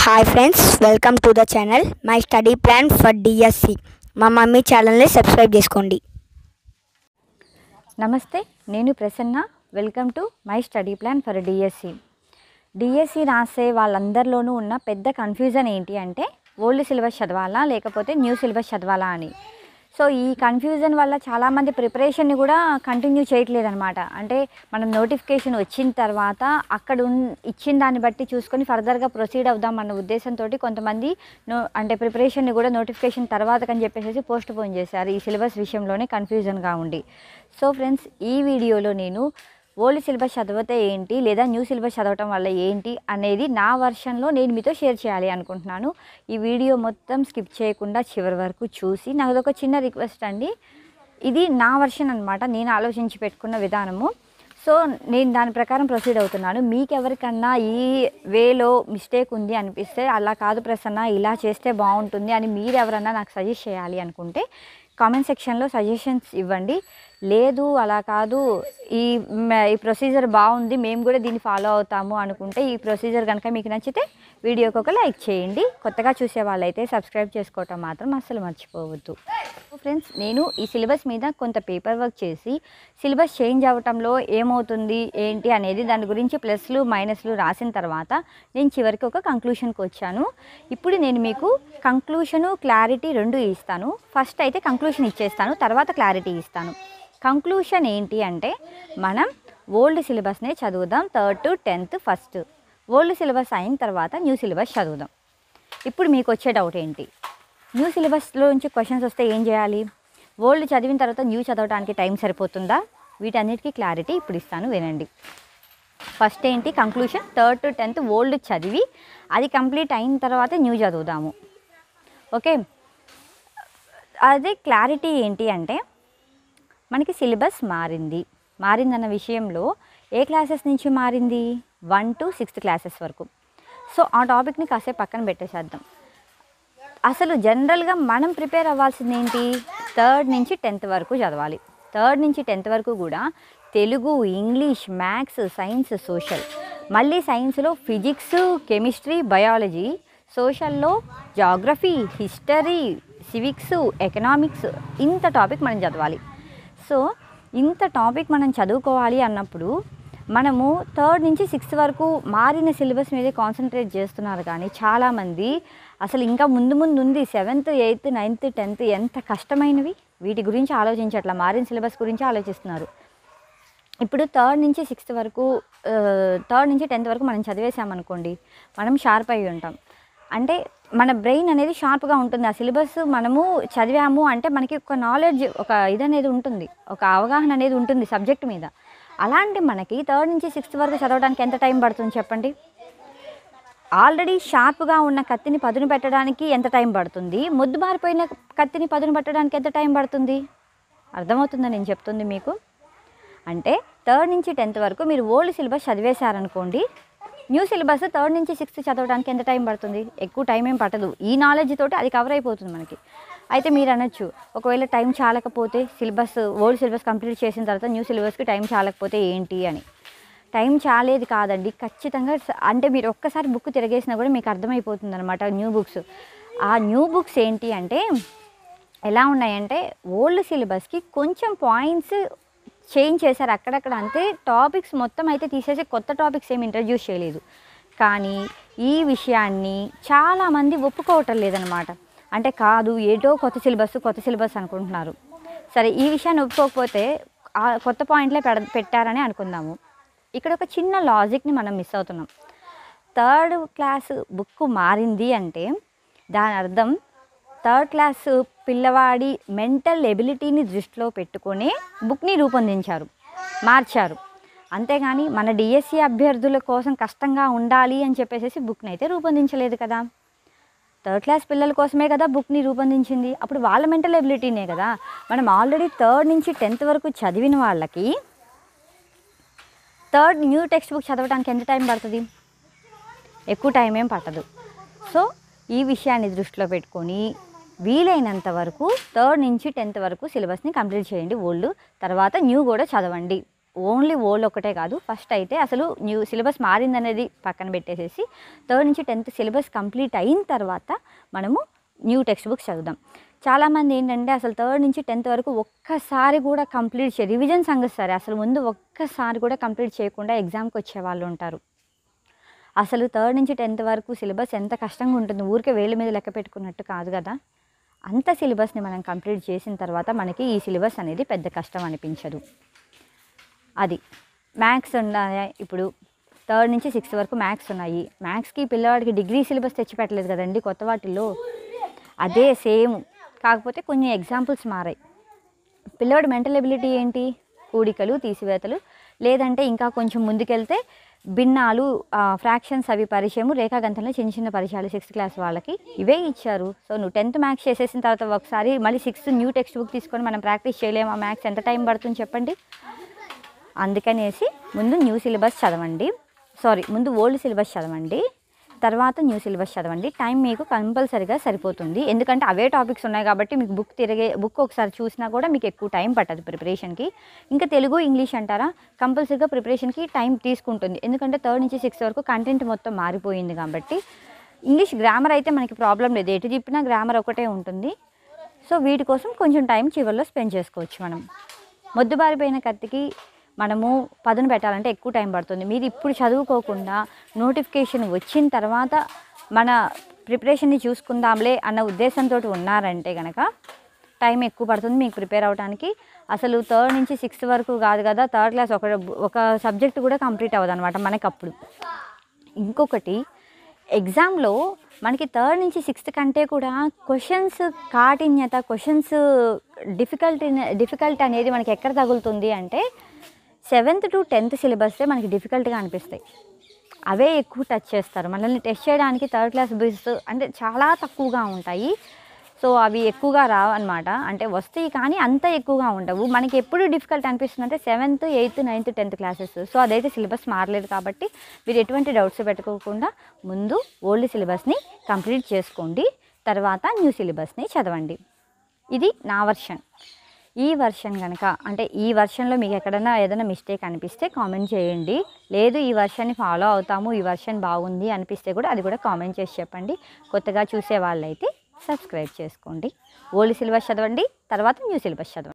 hi friends welcome to the channel my study plan for DSC మా mummy ఛానల్ని subscribe చేసుకోండి నమస్తే నేను Prasanna welcome to my study plan for DSC DSC రాసే వాళ్ళందరిలోనూ ఉన్న పెద్ద కన్ఫ్యూజన్ ఏంటి అంటే ఓల్డ్ సిలబస్ చదవాలా లేకపోతే న్యూ సిలబస్ చదవాలా అని సో ఈ కన్ఫ్యూజన్ వల్ల చాలామంది ప్రిపరేషన్ని కూడా కంటిన్యూ చేయట్లేదు అనమాట అంటే మనం నోటిఫికేషన్ వచ్చిన తర్వాత అక్కడ ఉన్ ఇచ్చిన దాన్ని బట్టి చూసుకొని ఫర్దర్గా ప్రొసీడ్ అవుదాం అన్న ఉద్దేశంతో కొంతమంది నో అంటే ప్రిపరేషన్ని కూడా నోటిఫికేషన్ తర్వాత అని చెప్పేసి పోస్ట్ పోన్ చేశారు ఈ సిలబస్ విషయంలోనే కన్ఫ్యూజన్గా ఉండి సో ఫ్రెండ్స్ ఈ వీడియోలో నేను ఓల్డ్ సిలబస్ చదివితే ఏంటి లేదా న్యూ సిలబస్ చదవటం వల్ల ఏంటి అనేది నా వర్షన్లో నేను మీతో షేర్ చేయాలి అనుకుంటున్నాను ఈ వీడియో మొత్తం స్కిప్ చేయకుండా చివరి వరకు చూసి నాకు ఒక చిన్న రిక్వెస్ట్ అండి ఇది నా వర్షన్ అనమాట నేను ఆలోచించి పెట్టుకున్న విధానము సో నేను దాని ప్రకారం ప్రొసీడ్ అవుతున్నాను మీకు ఎవరికన్నా ఈ వేలో మిస్టేక్ ఉంది అనిపిస్తే అలా కాదు ప్రసన్న ఇలా చేస్తే బాగుంటుంది అని మీరు ఎవరన్నా నాకు సజెస్ట్ చేయాలి అనుకుంటే కామెంట్ సెక్షన్లో సజెషన్స్ ఇవ్వండి లేదు అలా కాదు ఈ మ- ఈ ప్రొసీజర్ బాగుంది మేము కూడా దీన్ని ఫాలో అవుతాము అనుకుంటే ఈ ప్రొసీజర్ కనుక మీకు నచ్చితే వీడియోకి ఒక లైక్ చేయండి కొత్తగా చూసే వాళ్ళైతే సబ్స్క్రైబ్ చేసుకోవటం మాత్రం అస్సలు మర్చిపోవద్దు ఫ్రెండ్స్ నేను ఈ సిలబస్ మీద కొంత పేపర్ వర్క్ చేసి సిలబస్ చేంజ్ అవ్వటంలో ఏమవుతుంది ఏంటి అనేది దాని గురించి ప్లస్లు మైనస్లు రాసిన తర్వాత నేను చివరికి ఒక కంక్లూషన్కి వచ్చాను ఇప్పుడు నేను మీకు కంక్లూషను క్లారిటీ రెండు ఇస్తాను ఫస్ట్ అయితే కంక్లూషన్ ఇచ్చేస్తాను తర్వాత క్లారిటీ ఇస్తాను కంక్లూషన్ ఏంటి అంటే మనం ఓల్డ్ సిలబస్నే చదువుదాం third to tenth first old syllabus అయిన తర్వాత న్యూ సిలబస్ చదువుదాం ఇప్పుడు మీకు వచ్చే డౌట్ ఏంటి న్యూ సిలబస్లో నుంచి క్వశ్చన్స్ వస్తే ఏం చేయాలి ఓల్డ్ చదివిన తర్వాత న్యూ చదవడానికి టైం సరిపోతుందా వీటన్నిటికీ క్లారిటీ ఇప్పుడు ఇస్తాను వినండి ఫస్ట్ ఏంటి conclusion third to tenth old చదివి అది కంప్లీట్ అయిన తర్వాత న్యూ చదువుదాము ఓకే అదే క్లారిటీ ఏంటి అంటే మనకి సిలబస్ మారింది మారిందన్న విషయంలో ఏ క్లాసెస్ నుంచి మారింది వన్ టు సిక్స్త్ క్లాసెస్ వరకు సో ఆ టాపిక్ని కాసేపు పక్కన పెట్టేసేద్దాం అసలు జనరల్గా మనం ప్రిపేర్ అవ్వాల్సింది ఏంటి థర్డ్ నుంచి టెన్త్ వరకు చదవాలి థర్డ్ నుంచి టెన్త్ వరకు కూడా Telugu English maths science social మళ్ళీ సైన్స్లో ఫిజిక్స్ కెమిస్ట్రీ బయాలజీ సోషల్లో జాగ్రఫీ హిస్టరీ సివిక్స్ ఎకనామిక్స్ ఇంత టాపిక్ మనం చదవాలి సో ఇంత టాపిక్ మనం చదువుకోవాలి అన్నప్పుడు మనము థర్డ్ నుంచి సిక్స్త్ వరకు మారిన సిలబస్ మీదే కాన్సన్ట్రేట్ చేస్తున్నారు కానీ చాలామంది అసలు ఇంకా ముందు ముందు ఉంది సెవెంత్ ఎయిత్ నైన్త్ టెన్త్ ఎంత కష్టమైనవి వీటి గురించి ఆలోచించట్లా మారిన సిలబస్ గురించి ఆలోచిస్తున్నారు ఇప్పుడు థర్డ్ నుంచి సిక్స్త్ వరకు థర్డ్ నుంచి టెన్త్ వరకు మనం చదివేసామనుకోండి మనం షార్ప్ అయి ఉంటాం అంటే మన బ్రెయిన్ అనేది షార్ప్గా ఉంటుంది ఆ సిలబస్ మనము చదివాము అంటే మనకి ఒక నాలెడ్జ్ ఒక ఇది అనేది ఉంటుంది ఒక అవగాహన అనేది ఉంటుంది సబ్జెక్ట్ మీద అలాంటి మనకి థర్డ్ నుంచి సిక్స్త్ వరకు చదవడానికి ఎంత టైం పడుతుంది చెప్పండి ఆల్రెడీ షార్ప్గా ఉన్న కత్తిని పదును పెట్టడానికి ఎంత టైం పడుతుంది ముద్దు మారిపోయిన కత్తిని పదును పెట్టడానికి ఎంత టైం పడుతుంది అర్థమవుతుందా నేను చెప్తుంది మీకు అంటే థర్డ్ నుంచి టెన్త్ వరకు మీరు ఓల్డ్ సిలబస్ చదివేశారనుకోండి న్యూ సిలబస్ థర్డ్ నుంచి సిక్స్త్ చదవడానికి ఎంత టైం పడుతుంది ఎక్కువ టైం ఏం పట్టదు ఈ నాలెడ్జ్ తోటి అది కవర్ అయిపోతుంది మనకి అయితే మీరు అనొచ్చు ఒకవేళ టైం చాలకపోతే సిలబస్ ఓల్డ్ సిలబస్ కంప్లీట్ చేసిన తర్వాత న్యూ సిలబస్కి టైం చాలకపోతే ఏంటి అని టైం చాలేది కాదండి ఖచ్చితంగా స- అంటే మీరు ఒక్కసారి బుక్ తిరగేసినా కూడా మీకు అర్థమైపోతుంది అనమాట న్యూ బుక్స్ ఆ న్యూ బుక్స్ ఏంటి అంటే ఎలా ఉన్నాయంటే ఓల్డ్ సిలబస్కి కొంచెం పాయింట్స్ చేంజ్ చేశారు అక్కడక్కడ అంతే టాపిక్స్ మొత్తం అయితే తీసేసి కొత్త టాపిక్స్ ఏమి ఇంట్రడ్యూస్ చేయలేదు కానీ ఈ విషయాన్ని చాలామంది ఒప్పుకోవటం లేదనమాట అంటే కాదు ఏటో కొత్త సిలబస్ కొత్త సిలబస్ అనుకుంటున్నారు సరే ఈ విషయాన్ని ఒప్పుకోకపోతే ఆ కొత్త పాయింట్లే పెడ పెట్టారని అనుకుందాము ఇక్కడ ఒక చిన్న లాజిక్ని మనం మిస్ అవుతున్నాం థర్డ్ క్లాస్ బుక్ మారింది అంటే దాని అర్థం థర్డ్ క్లాస్ పిల్లవాడి మెంటల్ ఎబిలిటీని దృష్టిలో పెట్టుకొని బుక్ని రూపొందించారు మార్చారు అంతేగాని మన డిఎస్సి అభ్యర్థుల కోసం కష్టంగా ఉండాలి అని చెప్పేసి బుక్ని అయితే రూపొందించలేదు కదా థర్డ్ క్లాస్ పిల్లల కోసమే కదా బుక్ని రూపొందించింది అప్పుడు వాళ్ళ మెంటల్ ఎబిలిటీనే కదా మనం ఆల్రెడీ థర్డ్ నుంచి టెన్త్ వరకు చదివిన వాళ్ళకి థర్డ్ న్యూ టెక్స్ట్ బుక్ చదవడానికి ఎంత టైం పడుతుంది ఎక్కువ టైం ఏం పట్టదు సో ఈ విషయాన్ని దృష్టిలో పెట్టుకొని వీలైనంత వరకు థర్డ్ నుంచి టెన్త్ వరకు సిలబస్ని కంప్లీట్ చేయండి ఓల్డ్ తర్వాత న్యూ కూడా చదవండి ఓన్లీ ఓల్డ్ ఒకటే కాదు ఫస్ట్ అయితే అసలు న్యూ సిలబస్ మారిందనేది పక్కన పెట్టేసేసి థర్డ్ నుంచి టెన్త్ సిలబస్ కంప్లీట్ అయిన తర్వాత మనము న్యూ టెక్స్ట్ బుక్స్ చదువుదాం చాలామంది ఏంటంటే అసలు థర్డ్ నుంచి టెన్త్ వరకు ఒక్కసారి కూడా కంప్లీట్ చే రివిజన్ సంగతి సరే అసలు ముందు ఒక్కసారి కూడా కంప్లీట్ చేయకుండా ఎగ్జామ్కి వచ్చే వాళ్ళు ఉంటారు అసలు థర్డ్ నుంచి టెన్త్ వరకు సిలబస్ ఎంత కష్టంగా ఉంటుంది ఊరికే వేళ్ళ మీద లెక్క పెట్టుకున్నట్టు కాదు కదా అంత సిలబస్ని మనం కంప్లీట్ చేసిన తర్వాత మనకి ఈ సిలబస్ అనేది పెద్ద కష్టం అనిపించదు అది మ్యాథ్స్ ఉన్నాయి ఇప్పుడు థర్డ్ నుంచి సిక్స్త్ వరకు మ్యాథ్స్ ఉన్నాయి మ్యాథ్స్కి పిల్లవాడికి డిగ్రీ సిలబస్ తెచ్చి పెట్టలేదు కదండి కొత్త వాటిల్లో అదే సేమ్ కాకపోతే కొన్ని ఎగ్జాంపుల్స్ మారాయి పిల్లవాడి మెంటల్ ఎబిలిటీ ఏంటి కూడికలు తీసివేతలు లేదంటే ఇంకా కొంచెం ముందుకెళ్తే భిన్నాలు ఫ్రాక్షన్స్ అవి పరిచయము రేఖాగంతంలో చిన్న చిన్న పరిచయాలు సిక్స్త్ క్లాస్ వాళ్ళకి ఇవే ఇచ్చారు సో నువ్వు టెన్త్ మ్యాథ్స్ చేసేసిన తర్వాత ఒకసారి మళ్ళీ సిక్స్త్ న్యూ టెక్స్ట్ బుక్ తీసుకొని మనం ప్రాక్టీస్ చేయలేము ఆ మ్యాథ్స్ ఎంత టైం పడుతుంది చెప్పండి అందుకనేసి ముందు న్యూ సిలబస్ చదవండి సారీ ముందు ఓల్డ్ సిలబస్ చదవండి తర్వాత న్యూ సిలబస్ చదవండి టైం మీకు కంపల్సరీగా సరిపోతుంది ఎందుకంటే అవే టాపిక్స్ ఉన్నాయి కాబట్టి మీకు బుక్ తిరిగే బుక్ ఒకసారి చూసినా కూడా మీకు ఎక్కువ టైం పట్టదు ప్రిపరేషన్కి ఇంకా తెలుగు ఇంగ్లీష్ అంటారా కంపల్సరీగా ప్రిపరేషన్కి టైం తీసుకుంటుంది ఎందుకంటే థర్డ్ నుంచి సిక్స్త్ వరకు కంటెంట్ మొత్తం మారిపోయింది కాబట్టి ఇంగ్లీష్ గ్రామర్ అయితే మనకి ప్రాబ్లం లేదు ఎటు చెప్పినా గ్రామర్ ఒకటే ఉంటుంది సో వీటి కోసం కొంచెం టైం చివరిలో స్పెండ్ చేసుకోవచ్చు మనం మొద్దుబారిపోయిన కత్తికి మనము పదును పెట్టాలంటే ఎక్కువ టైం పడుతుంది మీరు ఇప్పుడు చదువుకోకుండా నోటిఫికేషన్ వచ్చిన తర్వాత మన ప్రిపరేషన్ని చూసుకుందాంలే అన్న ఉద్దేశంతో ఉన్నారంటే కనుక టైం ఎక్కువ పడుతుంది మీకు ప్రిపేర్ అవడానికి అసలు థర్డ్ నుంచి సిక్స్త్ వరకు కాదు కదా థర్డ్ క్లాస్ ఒక ఒక సబ్జెక్ట్ కూడా కంప్లీట్ అవ్వదు అనమాట మనకి అప్పుడు ఇంకొకటి ఎగ్జామ్లో మనకి థర్డ్ నుంచి సిక్స్త్ కంటే కూడా క్వశ్చన్స్ కాఠిన్యత క్వశ్చన్స్ డిఫికల్టీ డిఫికల్ట్ అనేది మనకి ఎక్కడ తగులుతుంది అంటే సెవెంత్ టు టెన్త్ సిలబస్సే మనకి డిఫికల్ట్గా అనిపిస్తాయి అవే ఎక్కువ టచ్ చేస్తారు మనల్ని టెస్ట్ చేయడానికి థర్డ్ క్లాస్ బుక్స్ అంటే చాలా తక్కువగా ఉంటాయి సో అవి ఎక్కువగా రావు అనమాట అంటే వస్తాయి కానీ అంత ఎక్కువగా ఉండవు మనకి ఎప్పుడు డిఫికల్ట్ అనిపిస్తుంది అంటే seventh eighth ninth tenth classes so అదైతే సిలబస్ మారలేదు కాబట్టి మీరు ఎటువంటి డౌట్స్ పెట్టుకోకుండా ముందు ఓల్డ్ సిలబస్ని కంప్లీట్ చేసుకోండి తర్వాత న్యూ సిలబస్ని చదవండి ఇది నా వర్షన్ ఈ వర్షన్ కనుక అంటే ఈ వర్షన్లో మీకు ఎక్కడైనా ఏదైనా మిస్టేక్ అనిపిస్తే కామెంట్ చేయండి లేదు ఈ వర్షన్ని ఫాలో అవుతాము ఈ వర్షన్ బాగుంది అనిపిస్తే కూడా అది కూడా కామెంట్ చేసి చెప్పండి కొత్తగా చూసే వాళ్ళైతే సబ్స్క్రైబ్ చేసుకోండి ఓల్డ్ సిలబస్ చదవండి తర్వాత న్యూ సిలబస్ చదవండి